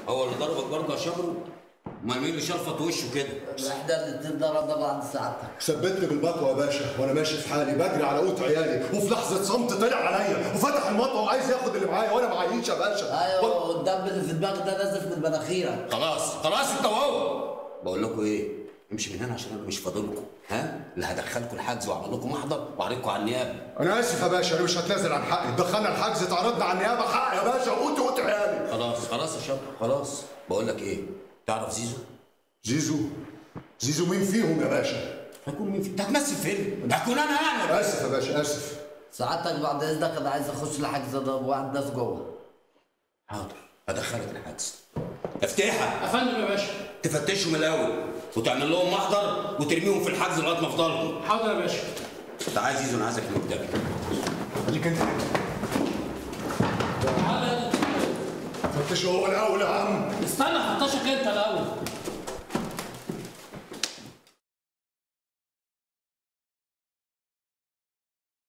هو اللي ضربك برضه يا شبرو امال مين اللي شلفط وشه كده احنا الاتنين ضربنا بعض سعادتك ثبتني بالمطوه يا باشا وانا ماشي في حالي بجري على قوت عيالي وفي لحظه صمت طلع عليا وفتح المطوه وعايز ياخد اللي معايا وانا معيش يا باشا ايوه والدم اللي في دماغك ده نازل من مناخيرك خلاص خلاص انت وهو بقول لكم ايه امشي من هنا عشان انا مش فاضلكم ها اللي هدخلكم الحجز واعمل لكم محضر واعرضكم على النيابه انا اسف يا باشا انا مش هتنازل عن حقي دخلنا الحجز اتعرضنا على النيابه حق يا باشا وقوت قوت عيالي خلاص خلاص يا شباب خلاص بقول لك ايه تعرف زيزو زيزو زيزو مين فيهم يا باشا هيكون مين في انت هتمثل فيلم هكون انا يعني اسف يا باشا اسف سعادتك بعد اذنك انا عايز اخش الحجز ده واحد ناس جوه حاضر هدخلك الحجز افتحها افندم يا باشا تفتشهم الاول وتعمل لهم محضر وترميهم في الحجز لغايه ما افضلهم حاضر يا باشا تعال زيزو انا عايزك في مكتبي خليك انت تعالى فتشه هو الاول يا عم استنى فتشك انت الاول